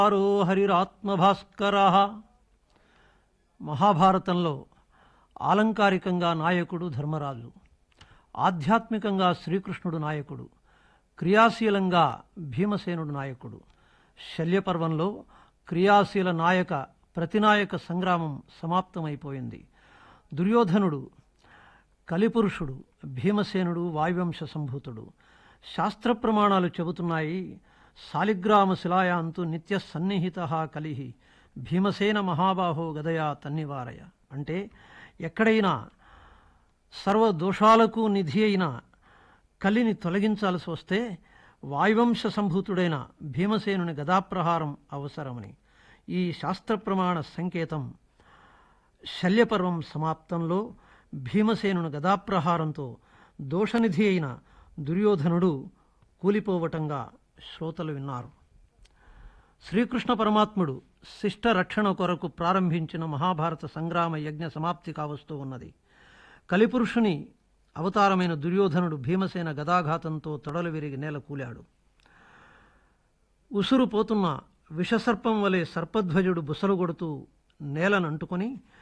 ఆరో హరిరాత్మభాస్కర మహాభారతంలో ఆలంకారికంగా నాయకుడు ధర్మరాజు ఆధ్యాత్మికంగా శ్రీకృష్ణుడు నాయకుడు క్రియాశీలంగా భీమసేనుడు నాయకుడు శల్యపర్వంలో క్రియాశీల నాయక ప్రతినాయక సంగ్రామం సమాప్తమైపోయింది దుర్యోధనుడు కలిపురుషుడు భీమసేనుడు వాయువంశ సంభూతుడు శాస్త్ర ప్రమాణాలు చెబుతున్నాయి శాలిగ్రామ శిలాయాంతు నిత్య సన్నిహిత కలిహి భీమసేన మహాబాహో గదయా తన్నివారయ అంటే ఎక్కడైనా సర్వ దోషాలకు నిధి అయిన కలిని తొలగించాల్సి వస్తే వాయువంశ సంభూతుడైన భీమసేనుని గదాప్రహారం అవసరమని ఈ శాస్త్ర ప్రమాణ సంకేతం శల్యపర్వం సమాప్తంలో భీమసేనుని గదాప్రహారంతో దోషనిధి అయిన దుర్యోధనుడు కూలిపోవటంగా శ్రోతలు విన్నారు శ్రీకృష్ణ పరమాత్ముడు శిష్ట రక్షణ కొరకు ప్రారంభించిన మహాభారత సంగ్రామ యజ్ఞ సమాప్తి కావస్తూ ఉన్నది కలిపురుషుని అవతారమైన దుర్యోధనుడు భీమసేన గదాఘాతంతో తొడలు విరిగి నేల కూలాడు ఉసురు పోతున్న విషసర్పం వలె సర్పధ్వజుడు బుసలు కొడుతూ నేలను అంటుకొని